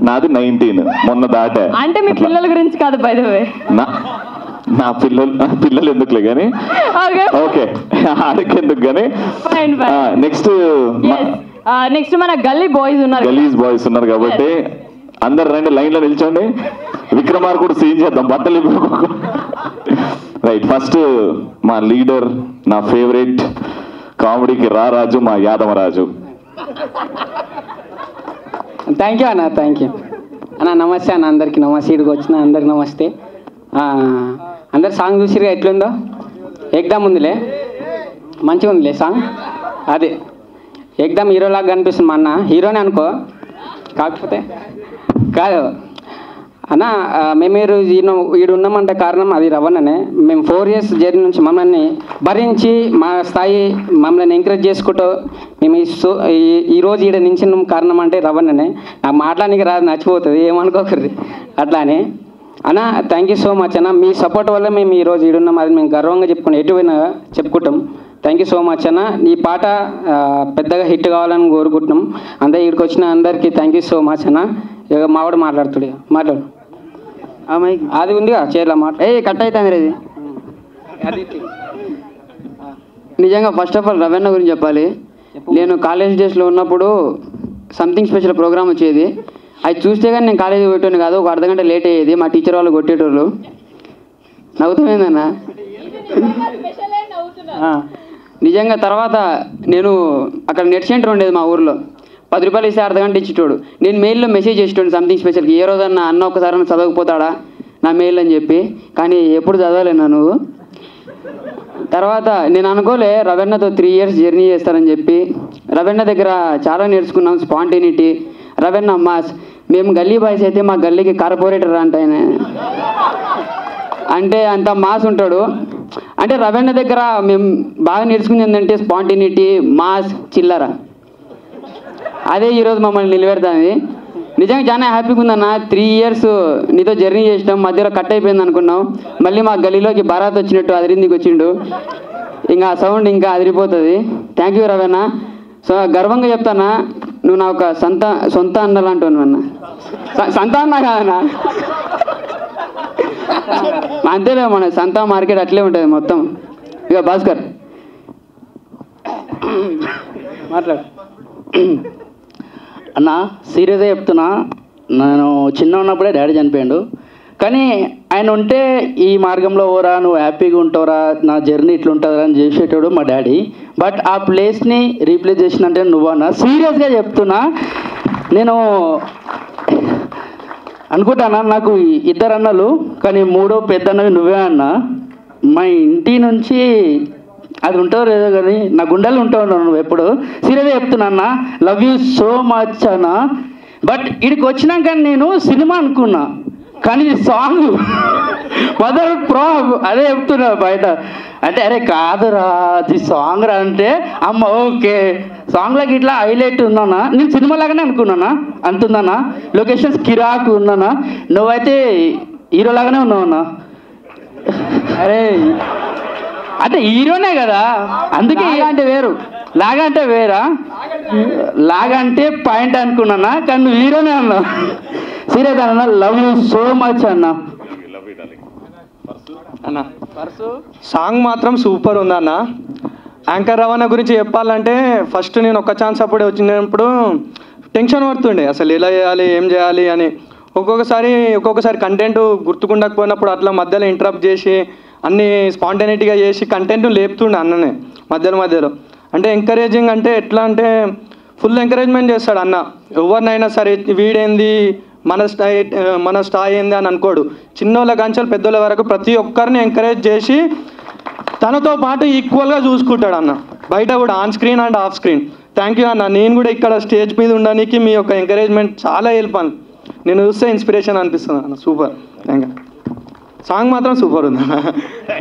నాది నైన్టీన్ మొన్న దాటా అంటే మీ పిల్లల గురించి కాదు బై ద వే నా నా పిల్లలు నా పిల్లలు ఎందుకులే కానీ ఓకే ఓకే ఆడికెందుకు కానీ ఫైన్ ఫైన్ నెక్స్ట్ నెక్స్ట్ మన గల్లీ బాయ్స్ ఉన్నారు గలీజ్ బాయ్స్ ఉన్నారు కాబట్టి అందరు రండి లైన్ లో నిల్చోండి విక్రమార్కుడు సీన్ చేద్దాం బట్టలు రైట్ ఫస్ట్ మా లీడర్ నా ఫేవరెట్ కామెడీకి రారాజు మా యాదవరాజు థ్యాంక్ యూ అన్న థ్యాంక్ యూ అన్న నమస్తే అన్న అందరికి నమస్తే ఇక్కడికి వచ్చిన అందరికి నమస్తే ఆ, అందరు సాంగ్ చూసిరుగా ఎట్లుందో ఎగ్దాం ఉందిలే మంచిగా ఉందిలే సాంగ్ అదే ఎగ్దాం హీరోలాగా కనిపిస్తుంది మా అన్న హీరోనే అనుకో కాకపోతే కాదు అన్న ఆ, మేము ఈ రోజు ఈయన ఈడు ఉన్నామంటే కారణం అది రవణనే మేము ఫోర్ ఇయర్స్ జర్నీ నుంచి మమ్మల్ని భరించి మా స్థాయి మమ్మల్ని ఎంకరేజ్ చేసుకుంటూ మేము ఈ సో ఈ- ఈ రోజు ఈడ నించిన కారణం అంటే రవణనే నాకు మాట్లాడానికి రాదు నచ్చిపోతుంది ఏమనుకోకర్రి అట్లా అని అన్న థ్యాంక్ యూ సో మచ్ అన్న మీ సపోర్ట్ వల్ల మేము ఈ రోజు ఈడున్నాం అది మేము గర్వంగా చెప్పుకున్నాం ఎటు పోయినా చెప్పుకుంటాం థ్యాంక్ యూ సో మచ్ అన్న ఈ పాట ఆ, పెద్దగా హిట్ కావాలని కోరుకుంటున్నాం అంతే ఇక్కడికి వచ్చిన అందరికీ థ్యాంక్ యూ సో మచ్ అన్న ఇక మావాడు మాట్లాడుతుడు ఇక. మాట్లాడు అది ఉందిగా చేయాల మాట ఏ కట్ అవుతుంది ఇది నిజంగా ఫస్ట్ ఆఫ్ ఆల్ రవణ గురించి చెప్పాలి నేను కాలేజ్ డేస్లో ఉన్నప్పుడు సంథింగ్ స్పెషల్ ప్రోగ్రామ్ వచ్చేది అది చూస్తే కానీ నేను కాలేజీ పెట్టాను కాదు ఒక అర్ధ గంట లేట్ అయ్యేది మా టీచర్ వాళ్ళు కొట్టేటోళ్ళు నవ్వుతామేందన్నా నిజంగా తర్వాత నేను అక్కడ నెట్ సెంటర్ ఉండేది మా ఊర్లో పది రూపాయలు ఇస్తే అర్ధ గంట ఇచ్చేటోడు నేను మెయిల్లో మెసేజ్ చేసేటోడు సంథింగ్ స్పెషల్కి ఏ రోజన్నా అన్న ఒక్కసారి చదవకపోతాడా నా మెయిల్ అని చెప్పి కానీ ఎప్పుడు చదవలేనా నువ్వు తర్వాత నేను అనుకోలే రవెన్నతో త్రీ ఇయర్స్ జర్నీ చేస్తారని చెప్పి రవెన్న దగ్గర చాలా నేర్చుకున్నాం స్పాంటేనిటీ రవెన్న మాస్ మేము గల్లీ బాయ్స్ అయితే మా గల్లీకి కార్పొరేటర్ అంట ఆయన అంటే అంత మాస్ ఉంటాడు అంటే రవెన్న దగ్గర మేము బాగా నేర్చుకుంది ఏంటంటే స్పాంటేనిటీ మాస్ చిల్లర అదే ఈరోజు మమ్మల్ని నిలబెడుతుంది నిజంగా చాలా హ్యాపీగా ఉందన్న త్రీ ఇయర్స్ నీతో జర్నీ చేసినాం మధ్యలో కట్ అయిపోయింది అనుకున్నాం మళ్ళీ మా గలీలోకి బారాత్ వచ్చినట్టు అదిరిందికి వచ్చిండు ఇంకా ఆ సౌండ్ ఇంకా అదిరిపోతుంది థ్యాంక్ యూ రవణ సో గర్వంగా చెప్తానా నువ్వు నా ఒక సొంత సొంత అన్నలాంటివను అన్న స- సొంత అన్న కాదన్నా అంతేలే మన సంత మార్కెట్ అట్లే ఉంటుంది మొత్తం ఇక భాస్కర్ మాట్లాడు అన్న సీరియస్గా చెప్తున్నా నేను చిన్న ఉన్నప్పుడే డాడీ చనిపోయాడు కానీ ఆయన ఉంటే ఈ మార్గంలో ఓరా నువ్వు హ్యాపీగా ఉంటావురా నా జర్నీ ఇట్లుంటుందిరా అని చేసేటోడు మా డాడీ బట్ ఆ ప్లేస్ని రీప్లేస్ చేసినంటే నువ్వన్నా సీరియస్గా చెప్తున్నా నేను అనుకుంటానా నాకు ఇద్దరు అన్నలు కానీ మూడో పెద్ద అన్నవి నువ్వే అన్న మా ఇంటి నుంచి అది ఉంటావు లేదో కానీ నా గుండెలు ఉంటావు నువ్వు ఎప్పుడు సీరియస్గా చెప్తున్నా అన్న లవ్ యూ సో మచ్ అన్న బట్ ఇక్కడికి వచ్చినాక నేను సినిమా అనుకున్నా కానీ ఇది సాంగ్ మదర్ ప్రో అదే చెప్తున్నా బయట అంటే అరే కాదురా అది సాంగ్ రా అంటే అమ్మ ఓకే సాంగ్లోకి ఇట్లా హైలైట్ ఉందన్నా నేను సినిమా లాగానే అనుకున్నానా అంతుందన్నా లొకేషన్స్ కిరాకు ఉందన్నా నువ్వైతే హీరో లాగానే ఉన్నావన్నా అరే అంటే హీరోనే కదా అందుకే లాగా అంటే వేరు లాగా అంటే వేరా లాగా అంటే పాయింట్ అనుకున్నానా కానీ నువ్వు హీరోనే అన్నా సీరియస్ అన్న లవ్ యూ సో మచ్ అన్నా అన్న సాంగ్ మాత్రం సూపర్ ఉందన్న యాంకర్ రవాణా గురించి చెప్పాలంటే ఫస్ట్ నేను ఒక్క ఛాన్స్ అప్పుడే వచ్చినప్పుడు టెన్షన్ పడుతుండే అసలు ఎలా చేయాలి ఏం చేయాలి అని ఒక్కొక్కసారి ఒక్కొక్కసారి కంటెంట్ గుర్తుకుండకపోయినప్పుడు అట్లా మధ్యలో ఇంటరప్ట్ చేసి అన్ని స్పాంటేనిటీగా చేసి కంటెంట్ లేపుతుండే అన్ననే మధ్యలో మధ్యలో అంటే ఎంకరేజింగ్ అంటే ఎట్లా అంటే ఫుల్ ఎంకరేజ్మెంట్ చేస్తాడు అన్న ఎవరినైనా సరే వీడేంది మన స్థాయి మన స్థాయి ఏంది అని అనుకోడు చిన్నోళ్ళ కంచెలు పెద్దోళ్ళ వరకు ప్రతి ఒక్కరిని ఎంకరేజ్ చేసి తనతో పాటు ఈక్వల్గా చూసుకుంటాడు అన్న బయట కూడా on screen and off screen thank you అన్న నేను కూడా ఇక్కడ స్టేజ్ మీద ఉండడానికి మీ యొక్క ఎంకరేజ్మెంట్ చాలా హెల్ప్ అని నేను చూస్తే ఇన్స్పిరేషన్ అనిపిస్తుంది అన్న సూపర్ థ్యాంక్ యూ సాంగ్ మాత్రం సూపర్ ఉంది అన్న